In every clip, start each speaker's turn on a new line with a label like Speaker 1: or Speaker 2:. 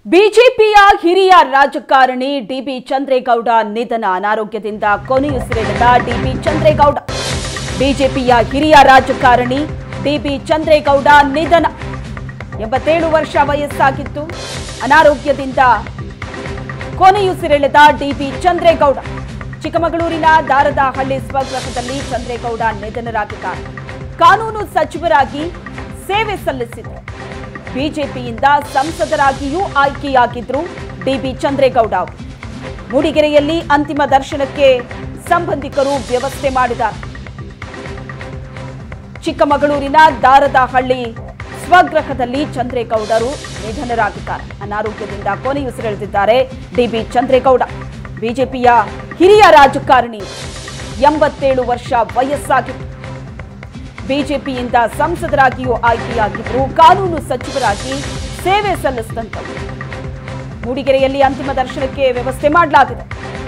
Speaker 1: ಬಿಜೆಪಿಯ ಹಿರಿಯ ರಾಜಕಾರಣಿ ಡಿಬಿ ಚಂದ್ರೇಗೌಡ ನಿಧನ ಅನಾರೋಗ್ಯದಿಂದ ಕೊನೆಯುಸಿರೆಳೆದ ಡಿಬಿ ಚಂದ್ರೇಗೌಡ ಬಿಜೆಪಿಯ ಹಿರಿಯ ರಾಜಕಾರಣಿ ಡಿಬಿ ಚಂದ್ರೇಗೌಡ ನಿಧನ ಎಂಬತ್ತೇಳು ವರ್ಷ ವಯಸ್ಸಾಗಿತ್ತು ಅನಾರೋಗ್ಯದಿಂದ ಕೊನೆಯುಸಿರೆಳೆದ ಡಿಬಿ ಚಂದ್ರೇಗೌಡ ಚಿಕ್ಕಮಗಳೂರಿನ ದಾರದಹಳ್ಳಿ ಸ್ವಗೃಹದಲ್ಲಿ ಚಂದ್ರೇಗೌಡ ನಿಧನರಾಗಿದ್ದಾರೆ ಕಾನೂನು ಸಚಿವರಾಗಿ ಸೇವೆ ಸಲ್ಲಿಸಿದರು ಬಿಜೆಪಿಯಿಂದ ಸಂಸದರಾಗಿಯೂ ಆಯ್ಕೆಯಾಗಿದ್ರು ಡಿಬಿ ಚಂದ್ರೇಗೌಡ ಅವರು ಮೂಡಿಗೆರೆಯಲ್ಲಿ ಅಂತಿಮ ದರ್ಶನಕ್ಕೆ ಸಂಬಂಧಿಕರು ವ್ಯವಸ್ಥೆ ಮಾಡಿದ್ದಾರೆ ಚಿಕ್ಕಮಗಳೂರಿನ ದಾರದಹಳ್ಳಿ ಸ್ವಗೃಹದಲ್ಲಿ ಚಂದ್ರೇಗೌಡರು ನಿಧನರಾಗಿದ್ದಾರೆ ಅನಾರೋಗ್ಯದಿಂದ ಕೊನೆಯುಸಿರೆಳೆದಿದ್ದಾರೆ ಡಿಬಿ ಚಂದ್ರೇಗೌಡ ಬಿಜೆಪಿಯ ಹಿರಿಯ ರಾಜಕಾರಣಿ ಎಂಬತ್ತೇಳು ವರ್ಷ ವಯಸ್ಸಾಗಿತ್ತು ಬಿಜೆಪಿಯಿಂದ ಸಂಸದರಾಗಿಯೂ ಆಯ್ಕೆಯಾಗಿದ್ರು ಕಾನೂನು ಸಚಿವರಾಗಿ ಸೇವೆ ಸಲ್ಲಿಸಿದಂತವರು ಮೂಡಿಗೆರೆಯಲ್ಲಿ ಅಂತಿಮ ದರ್ಶನಕ್ಕೆ ವ್ಯವಸ್ಥೆ ಮಾಡಲಾಗಿದೆ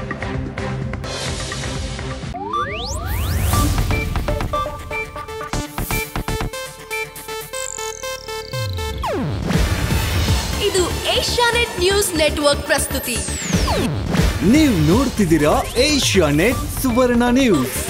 Speaker 2: ಇದು ಏಷ್ಯಾನೆಟ್ ನ್ಯೂಸ್ ನೆಟ್ವರ್ಕ್ ಪ್ರಸ್ತುತಿ
Speaker 3: ನೀವು ನೋಡ್ತಿದ್ದೀರಾ ಏಷ್ಯಾ ನೆಟ್ ಸುವರ್ಣ ನ್ಯೂಸ್